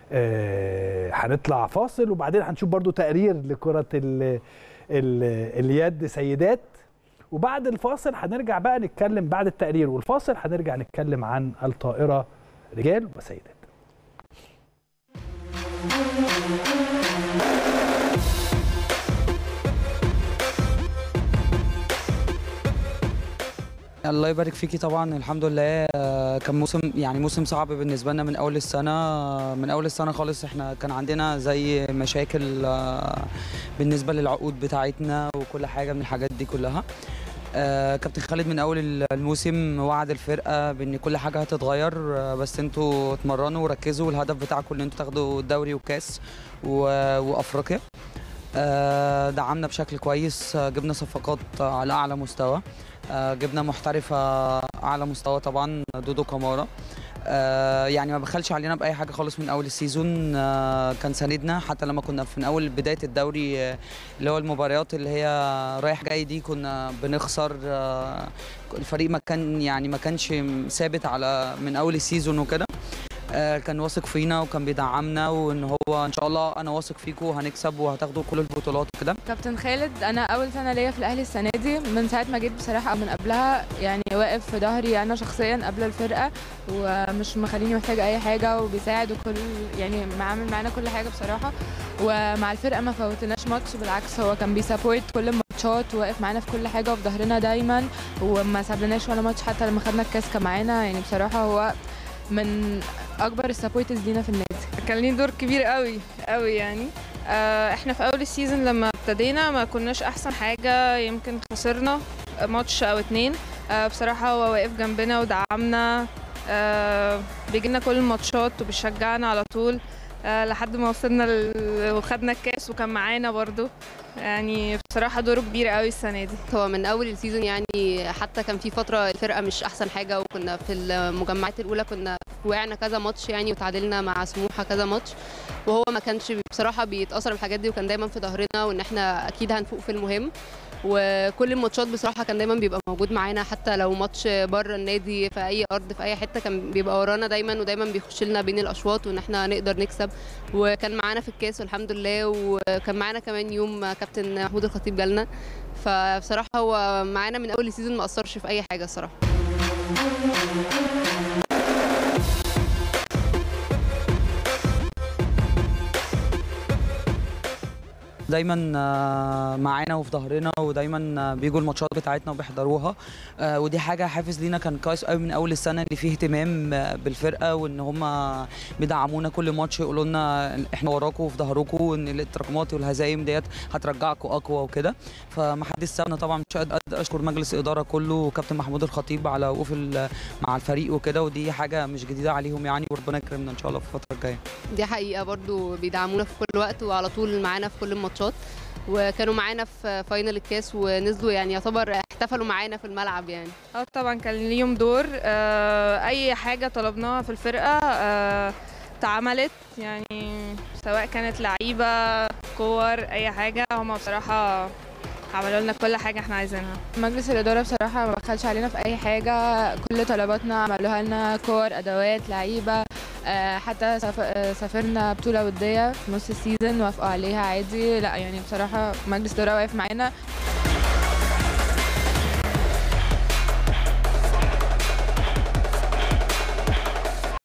آه، هنطلع فاصل وبعدين هنشوف برضو تقرير لكرة ال ال اليد سيدات وبعد الفاصل هنرجع بقى نتكلم بعد التقرير والفاصل هنرجع نتكلم عن الطائرة رجال وسيدات الله يبارك فيكي طبعا الحمد لله آه، كان موسم يعني موسم صعب بالنسبه لنا من اول السنه آه، من اول السنه خالص احنا كان عندنا زي مشاكل آه، بالنسبه للعقود بتاعتنا وكل حاجه من الحاجات دي كلها آه، كابتن خالد من اول الموسم وعد الفرقه بان كل حاجه هتتغير آه، بس انتوا اتمرنوا وركزوا والهدف بتاعكم ان انتوا تاخدوا الدوري والكاس و- وافريقيا آه، دعمنا بشكل كويس آه، جبنا صفقات على اعلى مستوى آه، جبنا محترفة أعلى مستوى طبعا دودو كامارا آه، يعني ما بخلش علينا بأي حاجة خالص من أول السيزون آه، كان ساندنا حتى لما كنا في من أول بداية الدوري آه، اللي هو المباريات اللي هي رايح جاي دي كنا بنخسر آه، الفريق ما كان يعني ما كانش ثابت على من أول السيزون وكده آه، كان واثق فينا وكان بيدعمنا وان هو ان شاء الله انا واثق فيكم وهنكسب وهتاخدوا كل البطولات وكده كابتن خالد انا اول سنه ليا في الاهلي السنه دي من ساعه ما جيت بصراحه او من قبلها يعني واقف في ظهري انا شخصيا قبل الفرقه ومش مخليني محتاجه اي حاجه وبيساعد وكل يعني عامل معانا كل حاجه بصراحه ومع الفرقه ما فوتناش ماتش بالعكس هو كان بيسابورت كل الماتشات وواقف معانا في كل حاجه وفي ظهرنا دايما وما سابلناش ولا ماتش حتى لما خدنا الكاس كان معانا يعني بصراحه هو من اكبر السابورترز لينا في النادي كان ليه دور كبير قوي قوي يعني آه، احنا في اول السيزون لما ابتدينا ما كناش احسن حاجة يمكن خسرنا ماتش او اتنين آه، بصراحة هو واقف جنبنا ودعمنا آه، بيجيلنا كل الماتشات وبيشجعنا على طول آه، لحد ما وصلنا ل- وخدنا الكاس وكان معانا برضو يعني بصراحة دوره كبير قوي السنة دي هو من اول السيزون يعني حتى كان في فتره الفرقه مش احسن حاجه وكنا في المجمعات الاولى كنا وقعنا كذا ماتش يعني وتعادلنا مع سموحه كذا ماتش وهو ما كانش بصراحه بيتاثر بالحاجات دي وكان دايما في ظهرنا وان احنا اكيد هنفوق في المهم وكل الماتشات بصراحه كان دايما بيبقى موجود معانا حتى لو ماتش بره النادي في اي ارض في اي حته كان بيبقى ورانا دايما ودايما بيخش لنا بين الاشواط وان احنا نقدر نكسب وكان معانا في الكاس والحمد لله وكان معانا كمان يوم كابتن محمود الخطيب جالنا فبصراحه هو معانا من اول السيزون ما اثرش في اي حاجه الصراحه دايما آه، معانا وفي ظهرنا ودايما آه، بيجوا الماتشات بتاعتنا وبيحضروها آه، ودي حاجه حافز لينا كان كويس قوي من اول السنه ان فيه اهتمام آه، بالفرقه وان هم بيدعمونا كل ماتش يقولوا لنا احنا وراكم وفي ظهركم وان التراكمات والهزايم ديت هترجعكم اقوى وكده فما حدش سابنا طبعا مش قد قد اشكر مجلس الاداره كله وكابتن محمود الخطيب على وقوف ال- مع الفريق وكده ودي حاجه مش جديده عليهم يعني وربنا يكرمنا ان شاء الله في الفتره الجايه دي حقيقه برضو بيدعمونا في كل وقت وعلى طول معانا في كل الماتشات وكانوا معانا في فاينل الكاس ونزلوا يعني يعتبر احتفلوا معانا في الملعب يعني اه طبعا كان ليهم دور آه، اي حاجه طلبناها في الفرقه آه، اتعملت يعني سواء كانت لعيبه كور اي حاجه هما بصراحه عملوا لنا كل حاجه احنا عايزينها مجلس الإدارة بصراحة ما بخلش علينا في أي حاجة كل طلباتنا عملوها لنا كور أدوات لعيبة آه، حتى سف- آه، سافرنا بطولة ودية في نص السيزون وافقوا عليها عادي لا يعني بصراحة مجلس الإدارة واقف معانا